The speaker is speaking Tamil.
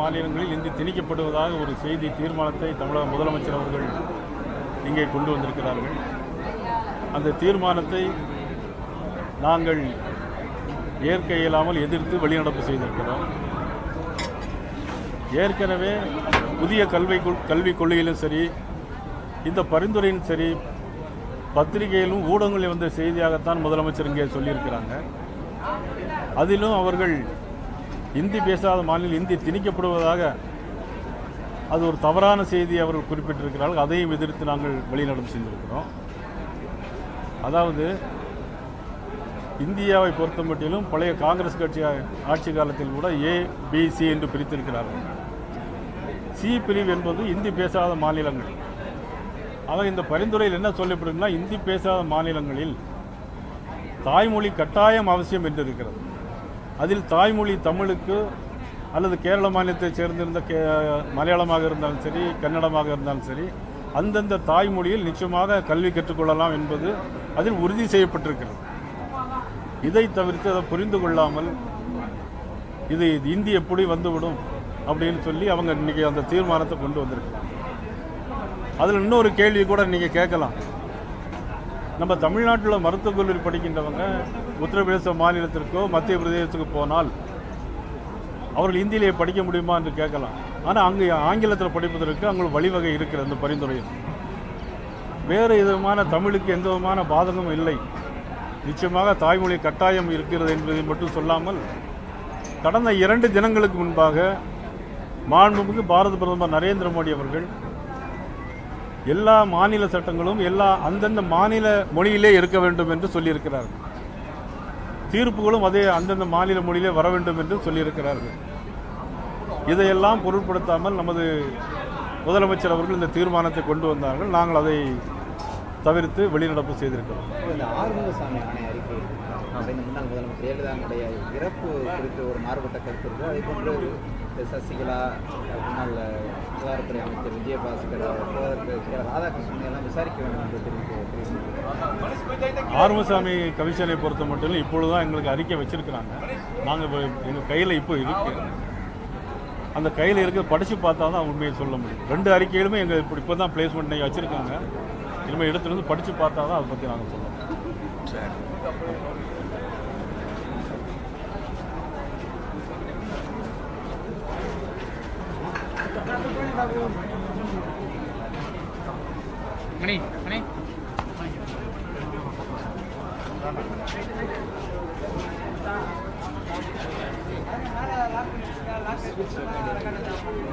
மாநிலங்களில் இந்தி திணிக்கப்படுவதாக ஒரு செய்தி தீர்மானத்தை தமிழக முதலமைச்சர் அவர்கள் இங்கே கொண்டு வந்திருக்கிறார்கள் அந்த தீர்மானத்தை நாங்கள் ஏற்க இயலாமல் எதிர்த்து வெளிநடப்பு செய்திருக்கிறோம் ஏற்கனவே புதிய கல்வி கொள்- கல்விக் கொள்கையிலும் சரி இந்த பரிந்துரையும் சரி பத்திரிகையிலும் ஊடகங்களில் வந்த செய்தியாகத்தான் முதலமைச்சர் இங்கே சொல்லியிருக்கிறாங்க அதிலும் அவர்கள் இந்தி பேசாத மாநிலம் இந்தி திணிக்கப்படுவதாக அது ஒரு தவறான செய்தி அவர்கள் குறிப்பிட்டிருக்கிறார்கள் அதையும் எதிர்த்து நாங்கள் வெளிநடப்பு செய்திருக்கிறோம் அதாவது இந்தியாவை பொறுத்த மட்டிலும் பழைய காங்கிரஸ் கட்சி ஆட்சி காலத்தில் கூட ஏ பி சி என்று பிரித்திருக்கிறார்கள் சி பிரிவு என்பது இந்தி பேசாத மாநிலங்கள் ஆக இந்த பரிந்துரையில் என்ன சொல்லப்படுதுன்னா இந்தி பேசாத மாநிலங்களில் தாய்மொழி கட்டாயம் அவசியம் என்று இருக்கிறது அதில் தாய்மொழி தமிழுக்கு அல்லது கேரள மாநிலத்தைச் சேர்ந்திருந்த கே மலையாளமாக இருந்தாலும் சரி கன்னடமாக இருந்தாலும் சரி அந்தந்த தாய்மொழியில் நிச்சயமாக கல்வி கற்றுக்கொள்ளலாம் என்பது அதில் உறுதி செய்யப்பட்டிருக்கிறது இதை தவிர்த்து அதை புரிந்து கொள்ளாமல் இது இந்தி எப்படி வந்துவிடும் அப்படின்னு சொல்லி அவங்க இன்னைக்கு அந்த தீர்மானத்தை கொண்டு வந்திருக்காங்க அதில் இன்னொரு கேள்வி கூட நீங்கள் கேட்கலாம் நம்ம தமிழ்நாட்டில் மருத்துவக் கல்லூரி படிக்கின்றவங்க உத்தரப்பிரதேச மாநிலத்திற்கோ மத்திய பிரதேசத்துக்கு போனால் அவர்கள் இந்தியிலே படிக்க முடியுமா என்று கேட்கலாம் ஆனால் அங்கே ஆங்கிலத்தில் படிப்பதற்கு அங்கே வழிவகை இருக்கிறது அந்த பரிந்துரையில் வேறு விதமான தமிழுக்கு எந்த விதமான பாதகமும் இல்லை நிச்சயமாக தாய்மொழி கட்டாயம் இருக்கிறது என்பதை மட்டும் சொல்லாமல் கடந்த இரண்டு தினங்களுக்கு முன்பாக மாண்புமிகு பாரத பிரதமர் நரேந்திர மோடி அவர்கள் எல்லா மாநில சட்டங்களும் எல்லா அந்தந்த மாநில மொழியிலே இருக்க வேண்டும் என்று சொல்லியிருக்கிறார்கள் தீர்ப்புகளும் அதே அந்தந்த மாநில மொழியிலே வர வேண்டும் என்று சொல்லியிருக்கிறார்கள் இதையெல்லாம் பொருட்படுத்தாமல் நமது முதலமைச்சர் அவர்கள் இந்த தீர்மானத்தை கொண்டு வந்தார்கள் நாங்கள் அதை தவிர்த்து வெளிநடப்பு செய்திருக்கிறோம் இந்த ஆறுமுகசாமி ஆணைய அறிக்கை அப்படின்னு முன்னாள் முதலமைச்சர் ஜெயலலிதாவுடைய இறப்பு குறித்து ஒரு மாறுபட்ட கருத்து இருக்கு அதே போன்று இந்த சசிகலா முன்னாள் சுகாதாரத்துறை அமைச்சர் விஜயபாஸ்கர் சோதரர் ராதாகிருஷ்ணன் எல்லாம் விசாரிக்க வேண்டும் என்று தெரிவித்து தெரிவித்து ஆறுமுகசாமி கமிஷனை பொறுத்த மட்டும் இப்பொழுதுதான் எங்களுக்கு அறிக்கை வச்சிருக்கிறாங்க நாங்கள் எங்கள் கையில் இப்போ இருக்கு அந்த கையில் இருக்க படித்து பார்த்தா தான் உண்மையை சொல்ல முடியும் ரெண்டு அறிக்கைகளுமே எங்கள் இப்போ இப்போ தான் பிளேஸ்மெண்ட் வச்சுருக்காங்க இனிமேல் எடுத்துட்டு வந்து படித்து பார்த்தா தான் அதை பற்றி நாங்கள் சொல்லலாம் மணி மணி மீடியா